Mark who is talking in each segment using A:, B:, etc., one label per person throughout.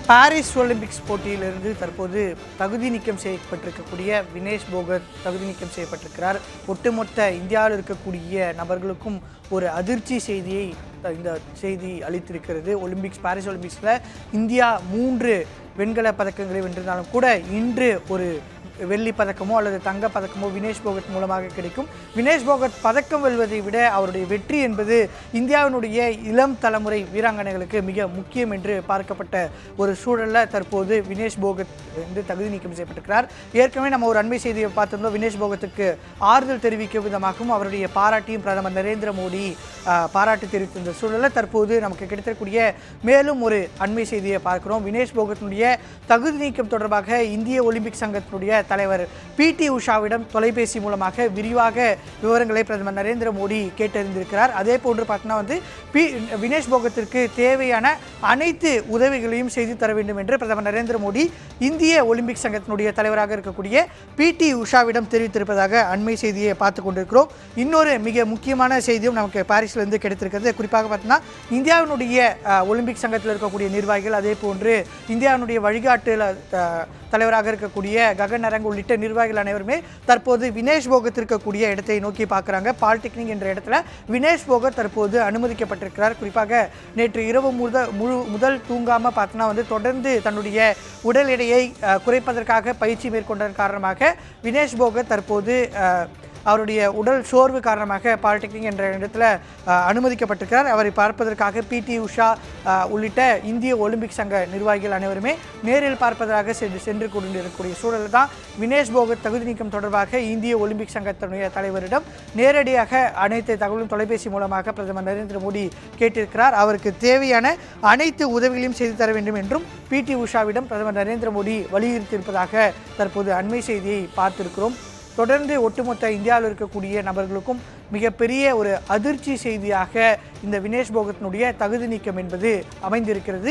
A: Paris Olympics போட்டியிலிருந்து தற்போது தகுதி நீக்கம் செய்யப்பட்டிருக்கக்கூடிய வினேஷ் போகத் தகுதி நீக்கம் செய்யப்பட்டிருக்கிறார் ஒட்டுமொத்த இந்தியாவில் இருக்கக்கூடிய நபர்களுக்கும் ஒரு அதிர்ச்சி செய்தியை த- இந்த செய்தி அளித்திருக்கிறது ஒலிம்பிக்ஸ் பாரிஸ் ஒலிம்பிக்ஸில் இந்தியா மூன்று வெண்கல பதக்கங்களை வென்றிருந்தாலும் கூட இன்று ஒரு வெள்ளி பதக்கமோ அல்லது தங்க பதக்கமோ வினேஷ் போகத் மூலமாக கிடைக்கும் வினேஷ் போகத் பதக்கம் வெல்வதை விட அவருடைய வெற்றி என்பது இந்தியாவினுடைய இளம் தலைமுறை வீராங்கனைகளுக்கு மிக முக்கியம் என்று பார்க்கப்பட்ட ஒரு சூழலில் தற்போது வினேஷ் போகத் வந்து தகுதி நீக்கம் செய்யப்பட்டிருக்கிறார் ஏற்கனவே நம்ம ஒரு அண்மை செய்தியை பார்த்திருந்தோம் வினேஷ் போகத்துக்கு ஆறுதல் தெரிவிக்கும் விதமாகவும் அவருடைய பாராட்டியும் பிரதமர் நரேந்திர மோடி ஆஹ், பாராட்டு தெரிவித்திருந்த சூழலில் தற்போது நமக்கு கிடைத்திருக்கக்கூடிய மேலும் ஒரு அண்மை செய்தியை பார்க்கிறோம் வினேஷ் போகத்தினுடைய தகுதி நீக்கம் தொடர்பாக இந்திய ஒலிம்பிக் சங்கத்தினுடைய தலைவர் பிடி உஷாவிடம் தொலைபேசி மூலமாக விரிவாக விவரங்களை பிரதமர் நரேந்திர மோடி கேட்டறிந்திருக்கிறார் அதே போன்று பார்த்தீங்கன்னா வந்து பி வினேஷ் போகத்திற்கு தேவையான அனைத்து உதவிகளையும் செய்து தர வேண்டும் என்று பிரதமர் நரேந்திர மோடி இந்திய ஒலிம்பிக் சங்கத்தினுடைய தலைவராக இருக்கக்கூடிய பிடி உஷாவிடம் தெரிவித்திருப்பதாக அண்மை செய்தியை பார்த்து கொண்டிருக்கிறோம் இன்னொரு மிக முக்கியமான செய்தியும் நமக்கு பாரிஸ்லேருந்து கிடைத்திருக்கிறது குறிப்பாக பார்த்தீங்கன்னா இந்தியாவினுடைய அஹ், ஒலிம்பிக் சங்கத்தில் இருக்கக்கூடிய நிர்வாகிகள் அதே போன்று இந்தியாவினுடைய வழிகாட்டுல அஹ், தலைவராக இருக்கக்கூடிய ககன் நரங் உள்ளிட்ட நிர்வாகிகள் அனைவருமே தற்போது வினேஷ் போகத் இருக்கக்கூடிய இடத்தை நோக்கி பார்க்குறாங்க பாலிடெக்னிக் என்ற இடத்துல வினேஷ் போகத் தற்போது அனுமதிக்கப்பட்டிருக்கிறார் குறிப்பாக நேற்று இரவு முதல் முழு முதல் தூங்காமல் பார்த்தோன்னா வந்து தொடர்ந்து தன்னுடைய உடல் எடையை அஹ், குறைப்பதற்காக பயிற்சி மேற்கொண்டதன் காரணமாக வினேஷ் போகத் தற்போது அஹ், அவருடைய உடல் சோர்வு காரணமாக பாலிடெக்னிக் என்ற இடத்துல அஹ், அனுமதிக்கப்பட்டிருக்கிறார் அவரை பார்ப்பதற்காக பிடி உஷா அஹ், உள்ளிட்ட இந்திய ஒலிம்பிக் சங்க நிர்வாகிகள் அனைவருமே நேரில் பார்ப்பதற்காக சென்று சென்று கொண்டிருக்கக்கூடிய சூழலில் தான் வினேஷ் போகத் தகுதி நீக்கம் தொடர்பாக இந்திய ஒலிம்பிக் சங்கத்தினுடைய தலைவரிடம் நேரடியாக அனைத்து தகவலும் தொலைபேசி மூலமாக பிரதமர் நரேந்திர மோடி கேட்டிருக்கிறார் அவருக்கு தேவையான அனைத்து உதவிகளையும் செய்து தர வேண்டும் என்றும் பிடி உஷாவிடம் பிரதமர் நரேந்திர மோடி வலியுறுத்தியிருப்பதாக தற்போது அண்மை செய்தியை பார்த்திருக்கிறோம் தொடர்ந்து ஒட்டுமொத்த இந்தியாவில் இருக்கக்கூடிய நபர்களுக்கும் மிகப்பெரிய ஒரு அதிர்ச்சி செய்தியாக இந்த வினேஷ் போகத்தினுடைய தகுதி நீக்கம் என்பது அமைந்திருக்கிறது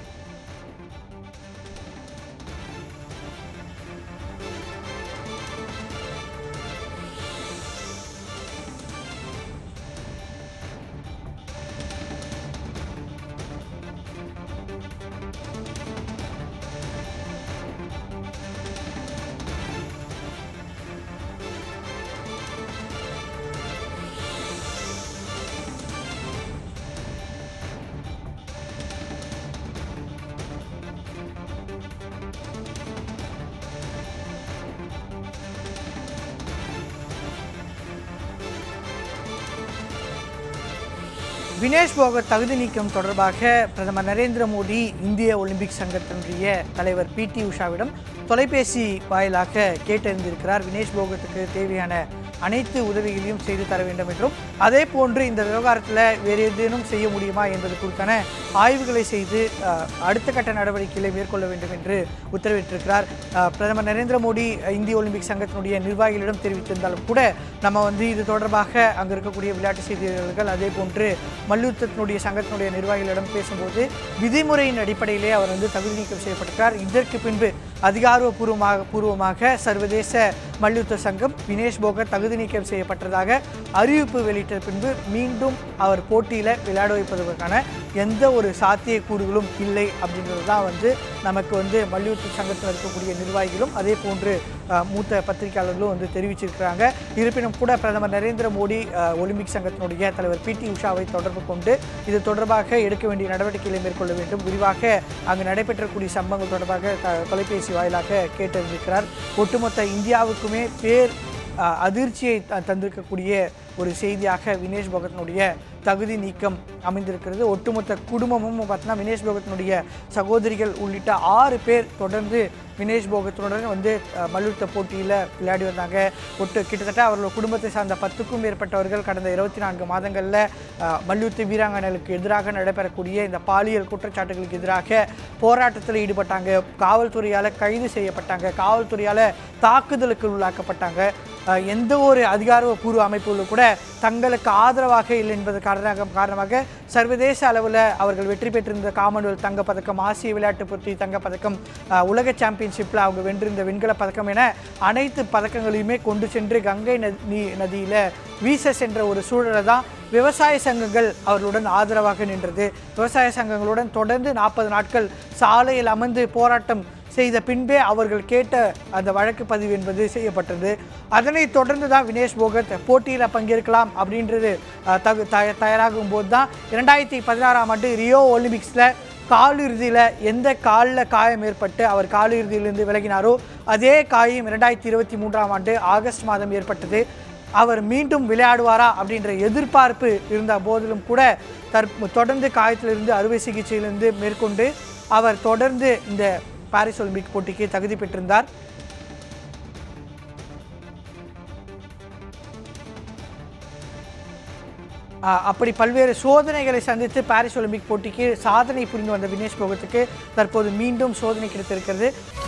A: வினேஷ் போகத் தகுதி நீக்கம் தொடர்பாக பிரதமர் நரேந்திர மோடி இந்திய ஒலிம்பிக் சங்கத்தினுடைய தலைவர் பிடி உஷாவிடம் தொலைபேசி வாயிலாக கேட்டறிந்திருக்கிறார் வினேஷ் போகத்துக்கு தேவையான அனைத்து உதவிகளையும் செய்து தர வேண்டும் என்றும் அதே போன்று இந்த விவகாரத்தில் வேறு ஏதேனும் செய்ய முடியுமா என்பது குறித்தான ஆய்வுகளை செய்து அஹ், அடுத்த கட்ட நடவடிக்கைகளை மேற்கொள்ள வேண்டும் என்று உத்தரவிட்டிருக்கிறார் அஹ், பிரதமர் நரேந்திர மோடி அஹ், இந்திய ஒலிம்பிக் சங்கத்தினுடைய நிர்வாகிகளிடம் தெரிவித்திருந்தாலும் கூட நம்ம வந்து இது தொடர்பாக அங்கே இருக்கக்கூடிய விளையாட்டு செய்தியாளர்கள் அதே போன்று மல்யுத்தத்தினுடைய சங்கத்தினுடைய நிர்வாகிகளிடம் பேசும்போது விதிமுறையின் அடிப்படையிலே அவர் வந்து தகுதி நீக்கம் செய்யப்பட்டிருக்கிறார் இதற்கு பின்பு அதிகாரப்பூர்வமாக பூர்வமாக சர்வதேச மல்யுத்த சங்கம் வினேஷ் போகர் தகுதி நீக்கம் செய்யப்பட்டதாக அறிவிப்பு வெளியிட்ட பின்பு மீண்டும் அவர் போட்டியில் விளையாட வைப்பதற்கான எந்த ஒரு சாத்தியக்கூறுகளும் இல்லை அப்படின்றது தான் வந்து நமக்கு வந்து மல்யுத்த சங்கத்தில் இருக்கக்கூடிய நிர்வாகிகளும் அதே போன்று அஹ், மூத்த பத்திரிகையாளர்களும் வந்து தெரிவிச்சிருக்கிறாங்க இருப்பினும் கூட பிரதமர் நரேந்திர மோடி அஹ், ஒலிம்பிக் சங்கத்தினுடைய தலைவர் பிடி உஷாவை தொடர்பு கொண்டு இது தொடர்பாக எடுக்க வேண்டிய நடவடிக்கைகளை மேற்கொள்ள வேண்டும் விரிவாக அங்கு நடைபெற்றக்கூடிய சம்பவங்கள் தொடர்பாக த- தொலைபேசி வாயிலாக கேட்டறிந்திருக்கிறார் ஒட்டுமொத்த இந்தியாவுக்குமே பேர் அஹ், அதிர்ச்சியை த- தந்திருக்கக்கூடிய ஒரு செய்தியாக வினேஷ் பகத்தினுடைய தகுதி நீக்கம் அமைந்திருக்கிறது ஒட்டுமொத்த குடும்பமும் பார்த்தீங்கன்னா வினேஷ் போகத்தினுடைய சகோதரிகள் உள்ளிட்ட ஆறு பேர் தொடர்ந்து வினேஷ் போகத்துடன் வந்து அஹ், மல்யுத்த போட்டியில் விளையாடி வந்தாங்க ஒட்டு கிட்டத்தட்ட அவர்கள் குடும்பத்தை சார்ந்த பத்துக்கும் மேற்பட்டவர்கள் கடந்த இருபத்தி நான்கு மாதங்களில் மல்யுத்த வீராங்கனைகளுக்கு எதிராக நடைபெறக்கூடிய இந்த பாலியல் குற்றச்சாட்டுகளுக்கு எதிராக போராட்டத்தில் ஈடுபட்டாங்க காவல்துறையால் கைது செய்யப்பட்டாங்க காவல்துறையால் தாக்குதலுக்கு உள்ளாக்கப்பட்டாங்க அஹ், எந்த ஒரு அதிகாரப்பூர்வ அமைப்புகளும் கூட தங்களுக்கு ஆதரவாக இல்லை என்பது காரணமாக காரணமாக சர்வதேச அளவில் அவர்கள் வெற்றி பெற்றிருந்த காமன்வெல்த் தங்கப்பதக்கம் ஆசிய விளையாட்டு போட்டி தங்கப்பதக்கம் அஹ், உலக சாம்பியன்ஷிப்பில் அவங்க வென்றிருந்த வெண்கல பதக்கம் என அனைத்து பதக்கங்களையுமே கொண்டு சென்று கங்கை நதி நதியில் வீச சென்ற ஒரு சூழலை தான் விவசாய சங்கங்கள் அவர்களுடன் ஆதரவாக நின்றது விவசாய சங்கங்களுடன் தொடர்ந்து நாற்பது நாட்கள் சாலையில் அமர்ந்து போராட்டம் செய்த பின்பே அவர்கள் கேட்ட அந்த வழக்கு பதிவு என்பது செய்யப்பட்டது அதனைத் தொடர்ந்து தான் வினேஷ் போகத் போட்டியில் பங்கேற்கலாம் அப்படின்றது அஹ், தகு தய- தயாராகும் போது தான் இரண்டாயிரத்தி பதினாறாம் ஆண்டு ரியோ ஒலிம்பிக்ஸில் காலிறுதியில் எந்த காலில் காயம் ஏற்பட்டு அவர் காலிறுதியிலிருந்து விலகினாரோ அதே காயம் இரண்டாயிரத்தி இருபத்தி மூன்றாம் ஆண்டு ஆகஸ்ட் மாதம் ஏற்பட்டது அவர் மீண்டும் விளையாடுவாரா அப்படின்ற எதிர்பார்ப்பு இருந்த போதிலும் கூட தற் தொடர்ந்து காயத்திலிருந்து அறுவை சிகிச்சையிலிருந்து மேற்கொண்டு அவர் தொடர்ந்து இந்த பாரிஸ் ஒலிம்பிக் போட்டிக்கு தகுதி பெற்றிருந்தார் ஆஹ் அப்படி பல்வேறு சோதனைகளை சந்தித்து பாரிஸ் ஒலிம்பிக் போட்டிக்கு சாதனை புரிந்து வந்த வினேஷ் போகத்துக்கு தற்போது மீண்டும் சோதனை கிடைத்திருக்கிறது